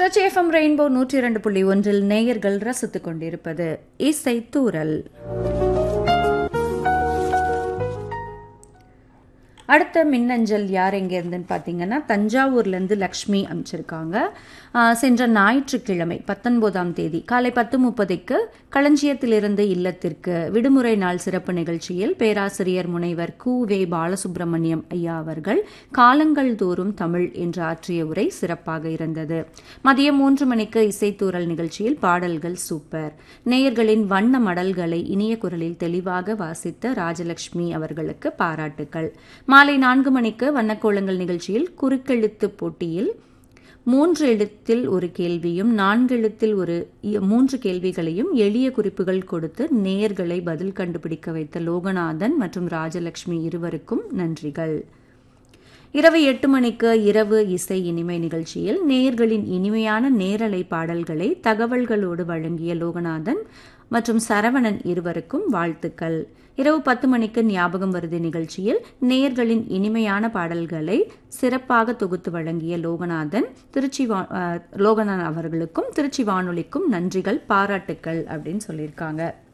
Trichy FM rainbow நூற்றி இரண்டு புள்ளி ஒன்றில் நேயர்கள் ரசித்துக் கொண்டிருப்பது இசை தூரல் அடுத்த மின்னஞ்சல் யார் எங்கேருந்துன்னு பார்த்தீங்கன்னா தஞ்சாவூர்லேருந்து லக்ஷ்மி அமைச்சிருக்காங்க ஆஹ், சென்ற ஞாயிற்றுக்கிழமை பத்தொன்பதாம் தேதி காலை பத்து முப்பதுக்கு களஞ்சியத்திலிருந்து இல்லத்திற்கு விடுமுறை நாள் சிறப்பு நிகழ்ச்சியில் பேராசிரியர் முனைவர் கு வே பாலசுப்ரமணியம் ஐயா அவர்கள் காலங்கள் தோறும் தமிழ் என்று ஆற்றிய உரை சிறப்பாக இருந்தது மதியம் மூன்று மணிக்கு இசைத்தூரல் நிகழ்ச்சியில் பாடல்கள் சூப்பர் நேயர்களின் வண்ண மடல்களை இனிய குரலில் தெளிவாக வாசித்த ராஜலட்சுமி அவர்களுக்கு பாராட்டுக்கள் மாலை நான்கு மணிக்கு வண்ணக்கோலங்கள் நிகழ்ச்சியில் குறுக்கெழுத்து போட்டியில் மூன்று எழுத்தில் ஒரு கேள்வியும் நான்கு எழுத்தில் ஒரு இ- மூன்று கேள்விகளையும் எளிய குறிப்புகள் கொடுத்து நேயர்களை பதில் கண்டுபிடிக்க வைத்த லோகநாதன் மற்றும் ராஜலட்சுமி இருவருக்கும் நன்றிகள் இரவு எட்டு மணிக்கு இரவு இசை இனிமை நிகழ்ச்சியில் நேயர்களின் இனிமையான நேரலை பாடல்களை தகவல்களோடு வழங்கிய லோகநாதன் மற்றும் சரவணன் இருவருக்கும் வாழ்த்துக்கள் இரவு பத்து மணிக்கு ஞாபகம் வருது நிகழ்ச்சியில் நேயர்களின் இனிமையான பாடல்களை சிறப்பாக தொகுத்து வழங்கிய லோகநாதன் திருச்சி வா- அஹ், லோகநாதன் அவர்களுக்கும் திருச்சி வானொலிக்கும் நன்றிகள் பாராட்டுக்கள் அப்படின்னு சொல்லியிருக்காங்க